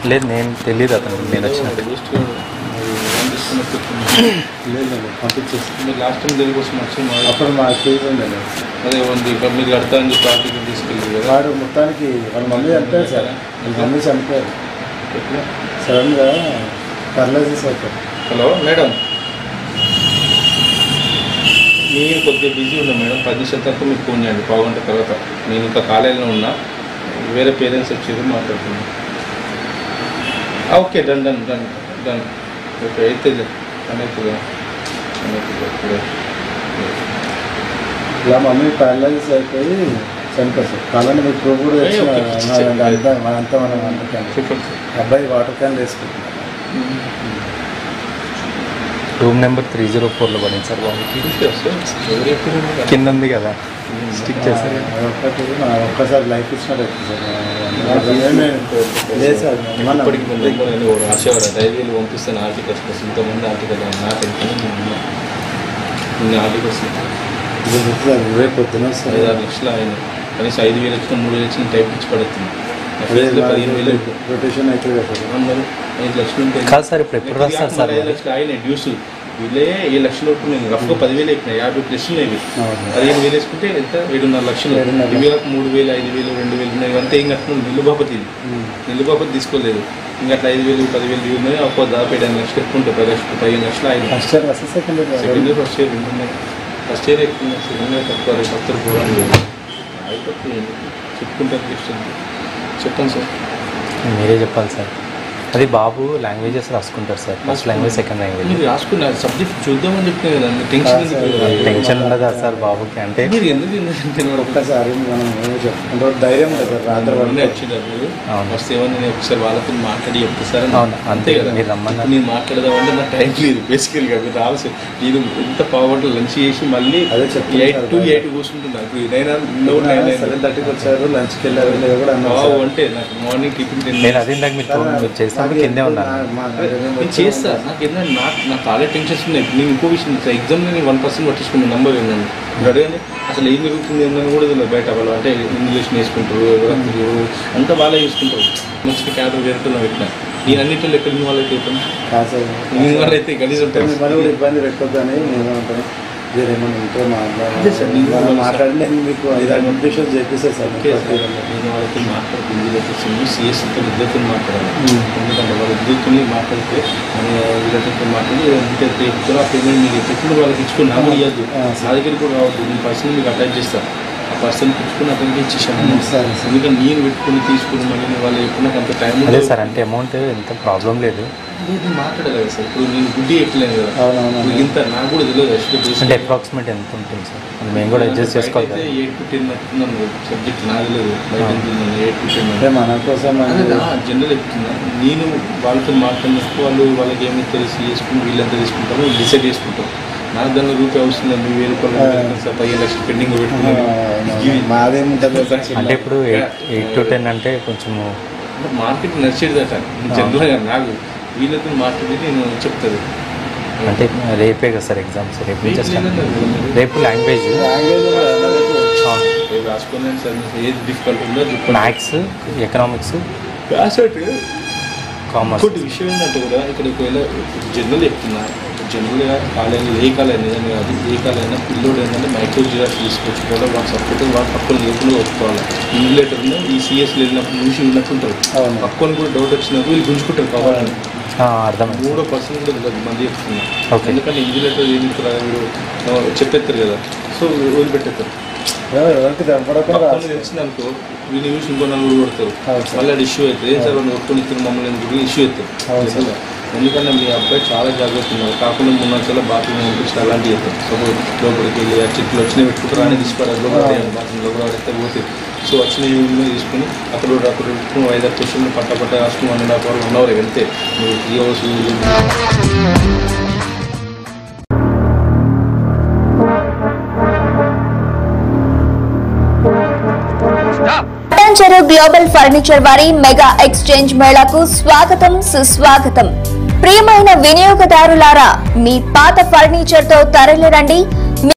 లేదు నేను తెలియదు అతను నేను వచ్చినట్టు లేదండి పంపించేసి మీరు లాస్ట్ టైం దేనికోసం వచ్చి మా అప్పుడు మా ఫీజు ఉందండి అదే ఉంది ఇక మీరు కడతారని చెప్పి ఆర్టికల్ తీసుకెళ్ళి కదా వాడు మొత్తానికి వాళ్ళ మమ్మీ చనిపోయారు సార్ వాళ్ళ మమ్మీ చనిపోయారు ఎట్లా? సడన్గా పర్లేజెస్ అయిపోయారు హలో మేడం నేను కొద్దిగా బిజీ ఉన్నా మేడం పది నిమిషాల తర్వాత మీకు ఫోన్ చేయండి పావుగంట తర్వాత నేను ఇంకా కాలేజీలో ఉన్నా వేరే పేరెంట్స్ వచ్చారు మాట్లాడుతున్నాను ఆ, okay done done done done okay అయితే అనేది అనేది ఇలా మమ్మీ ప్యారలైజ్ అయిపోయి చనిపోయారు సార్ కావాలంటే మీకు ప్రూఫ్ కూడా ఏ, ఓకే, ఓకే. తెచ్చిన అంతా మనంతా మనం అందుకండి చెప్పండి అబ్బాయి వాటర్ క్యాన్ వేసుకుంటున్నాం రూమ్ నెంబర్ త్రీ జీరో ఫోర్లో పడింది సార్ బాబుకి ఎవరు చెప్పారు కింద ఉంది కదా స్టిక్ చేశారు ఒక్కటి మన ఒక్కసారి లైఫ్ ఇచ్చినట్టు అవుతుంది సార్ ఏమీ లేదు సార్ మన ఇప్పటికి మన నెంబర్ అని ఒక రాసేవారు ఐదు వేలు పంపిస్తాను ఆర్టికల్స్ కోసం ఇంతమంది ఆర్టికల్ నాకు తెలియదు ఇన్ని ఆర్టికల్స్ ఇది గుర్తు సార్ రేపు పొద్దున వస్తారు ఐదు ఆరు లక్షలు ఆయన కనీసం ఐదు వేలు వచ్చిన మూడు వేలు వచ్చిన టైప్ ఇచ్చి పడుతుంది నా ఫీజులో పదిహేను వేలు అయిపోయి. రొటేషన్ అవుతుంది కదా సార్ అందరూ ఐదు లక్షలు ఉంటాయి కాదు సార్ ఇప్పుడు ఎప్పుడు రాస్తారు సార్ ఐదు లక్షలు ఆయన డ్యూస్ వీళ్ళే ఏ లక్షలు వరకు నేను రఫ్గా పదివేలు అయిపోయినాయి యాభై ప్లస్ ఉన్నాయి ఇవి అవును. పదిహేను వేలు వేసుకుంటే ఎంత ఏడున్నర లక్షలు ఏడున్నర ఇవి కాక మూడు వేలు ఐదు వేలు రెండు వేలు ఉన్నాయి ఇవంతా ఏం కట్టుకున్నాను నిల్లు బాపతి ఇది నిల్లు బాపతి తీసుకోలేదు ఇంకా అట్లా ఐదు వేలు పదివేలు ఇవి ఉన్నాయి ఒక్కో దాదాపు ఏడు లక్షలు ఎక్కువ ఉంటాయి పది లక్షలు పదిహేను లక్షలు ఆయన ఫస్ట్ ఇయర్ వస్తే second second year year first year రెండు ఉన్నాయి ఫస్ట్ ఇయర్ ఎక్కువ ఉన్నాయి సెకండ్ ఇయర్ తక్కువ రేపు వస్తారు పోవడం అయిపోతుంది చెప్పుకుంటే అనిపిస్తుంది చెప్పండి సార్ మీరే చెప్పాలి సార్ అది బాబు లాంగ్వేజెస్ రాసుకుంటారు sir first language second language మీరు రాసుకున్నారు సబ్జెక్ట్ చూద్దామని చెప్పిన కదా టెన్షన్ ఎందుకు టెన్షన్ ఉండదా సార్ బాబుకి అంటే మీరు ఎందుకు ఎందుకు ఒక్కసారి మనం ఏమో చెప్పుకుంటే టైం ఉంటుంది సార్ రాత్రి మొన్నే వరకు వచ్చింది మీరు అవును. వస్తే ఏమన్నా నేను ఒకసారి వాళ్ళతో మాట్లాడి చెప్తారు అవును, అంతే కదా, మీరు రమ్మన్నారు. నేను మాట్లాడదామంటే నా టైం లేదు బేసికల్గా మీరు రావాల్సి నేను ఎంత పావుగంట లంచ్ చేసి మళ్ళీ అదే చెప్తున్నా ఎయిట్ సార్. టు ఎయిట్ కూర్చుంటున్నాను ఇప్పుడు నైన్ నో నైన్ సెవెన్ థర్టీకి వచ్చారు లంచ్కి వెళ్ళారు లేదా కూడా అన్నారు బావు సార్. అంటే నాకు మార్నింగ్ టిఫిన్ తిన్నాను నేను అది ఇందాక మీరు ఫోన్ మీరు చేసినప్పుడు కిందే ఉన్నాను మా- మా- నేను చేస్తా నాకు ఏంటంటే నాకు నాకు చాలా టెన్షన్స్ ఉన్నాయి నేను ఇంకో విషయం ఎగ్జామ్ నేను వన్ పర్సెంట్ పట్టించుకున్న నంబర్ ఏంటండి ఇప్పుడు అడగండి అసలు ఏం జరుగుతుంది ఏందని కూడా తెలియదు బయట వాళ్ళు అంటే ఇంగ్లీష్ నేర్చుకుంటారు ఎవరు ఎవరు అంతా బాగా చూసుకుంటారు మంచిగా క్యాడర్ వేరుతున్నా పెట్టిన నేను అన్నింటిలో ఎక్కడ ఇన్వాల్వ్ అయితే అవుతాను కాదు సార్. ఇన్వాల్వ్ అయితే కలిసి ఉంటాను మిమ్మల్ని కూడా ఇబ్బంది పెట్టొద్దు అని నేను అంటాను మీరు ఏమన్నా ఉంటే అదే సార్, నేను కూడా మాట్లాడాలి మాట్లాడి నేను మీకు ఐదు అడ్మినిస్ట్రేషన్ చేపిస్తాను సార్ ఓకే సార్. నేను వాళ్ళతో మాట్లాడుతుంది వీళ్ళతో సిఎస్తో ఇద్దరితో మాట్లాడాలి ఎందుకంటే వాళ్ళ ఇద్దరితో మాట్లాడితే మన వీళ్ళతో మాట్లాడి ఎంత ఎక్కువ ఆ పేమెంట్ మీకు ఎప్పుడు వాళ్ళకి ఇచ్చుకుని నాకు కూడా ఇవ్వద్దు ఆ, నా దగ్గర కూడా రావద్దు నేను పర్సన్ మీకు అటాచ్ చేస్తాను ఆ పర్సన్ ఇచ్చుకుని అతనికి ఇచ్చేసాను సరే సార్ ఎందుకంటే నేను పెట్టుకుని తీసుకుని మళ్ళీ నేను వాళ్ళు ఎప్పుడు నాకు అంత టైం అదే సార్ అంటే అమౌంట్ ఎంత ప్రాబ్లం లేదు నేను మాట్లాడాలి కదా సార్ ఇప్పుడు నేను గుడ్డి ఎక్కలేను కదా అవునవును. ఇప్పుడు ఇంత నాకు కూడా తెలియదు యాక్చువల్లీ అంటే అప్రాక్సిమేట్ ఎంత ఉంటుంది సార్ అది మేము కూడా అడ్జస్ట్ చేసుకోవాలి కదా ఎయిట్ టు టెన్ నట్టున్నాను సబ్జెక్ట్ నాకు తెలియదు బయట వెళ్తున్నాను ఎయిట్ టు టెన్ అంటే మన కోసం అదే అని- నా జనరల్ చెప్తున్నా నేను వాళ్ళతో మాట్లాడినప్పుడు వాళ్ళు వాళ్ళకి ఏమి తెలిసి చేసుకుని వీళ్ళంతా తీసుకుంటారో డిసైడ్ చేసుకుంటాం నాకు దానిలో రూపాయి అవసరం లేదు నువ్వు వేలు రూపాయలు సార్ పదిహేను లక్షలు పెండింగ్ పెట్టుకున్నాను మాదేముంటుంది సార్ చిన్న- అంటే ఇప్పుడు ఎయిట్ ఎయిట్ టు టెన్ అంటే కొంచెము మార్కెట్ నడిచేది అట జనరల్గా నాకు వీళ్ళతో మాట్లాడి నేను చెప్తాను అంటే రేపే కదా సార్ ఎగ్జామ్స్ రేపు నుంచి start. రేపు లాంగ్వేజ్ లాంగ్వేజ్ కూడా రేపు రేపు రాసుకున్నాను సార్ ఏది డిఫికల్ట్ ఉందో చెప్పండి మ్యాథ్స్ ఎకనామిక్స్ కాసేపు కామర్స్ ఇంకోటి విషయం ఏంటంటే కూడా ఇక్కడ ఒకవేళ జనరల్ చెప్తున్నా జనరల్గా కాలేజీ ఏ కాలేజ్ నిజంగా కాదు ఏ కాలేజ్ పిల్లోడు ఏంటంటే మైక్రో జిరాక్స్ తీసుకొచ్చి కూడా వాడు సపోర్ట్ వాడు పక్కన లేకుండా ఒప్పుకోవాలి ఇన్విలేటర్లో ఈ సిఎస్ వెళ్ళినప్పుడు చూసి ఉన్నట్టుంటారు అవును. పక్కన కూడా డౌట్ వచ్చినప్పుడు వీళ్ళు గుంజుకుంటారు కావాలని అర్థమైంది మూడో పర్సెంట్ కూడా తెలియదు మంది చెప్తున్నా Okay. ఎందుకంటే ఇన్విలేటర్ ఏం చెప్తారు వీడు ఆ, చెప్పేస్తారు కదా సో వదిలిపెట్టేస్తారు ఎవరికి దెబ్బడకుండా పక్కన తెలిసింది అనుకో వీళ్ళు చూసి ఇంకో నలుగురు కొడతారు అవును సార్. మళ్ళీ అది ఇష్యూ అవుతుంది ఏం సార్ వాళ్ళు కొట్టుకుని ఇద్దరు మమ్మల్ని ఎందుకు ఇష్యూ అవుతుంది అవును సార్. నిజంగా. ఎందుకంటే మీ అబ్బాయి చాలా జాగ్రత్త ఉన్నారు కాకుండా మూడు చాలా బాత్రూమ్ పంపించి అలాంటివి చేస్తారు సో లోపలికి వెళ్ళి ఆ చెట్లు వచ్చిన పెట్టుకుంటారు అని తీసుకురారు లోపల బాత్రూమ్ లోపల పడితే పోతే సో వచ్చిన యూనియన్ తీసుకుని అక్కడ కూడా అక్కడ పెట్టుకుని ఐదారు క్వశ్చన్లు పట్ట పట్ట రాసుకుని one and half hour one hour వెళ్తే మీరు three hours Patancheru global furniture వారి మెగా ఎక్స్చేంజ్ మేళాకు స్వాగతం సుస్వాగతం ప్రియమైన వినియోగదారులారా మీ పాత ఫర్నిచర్ తో తరలిరండి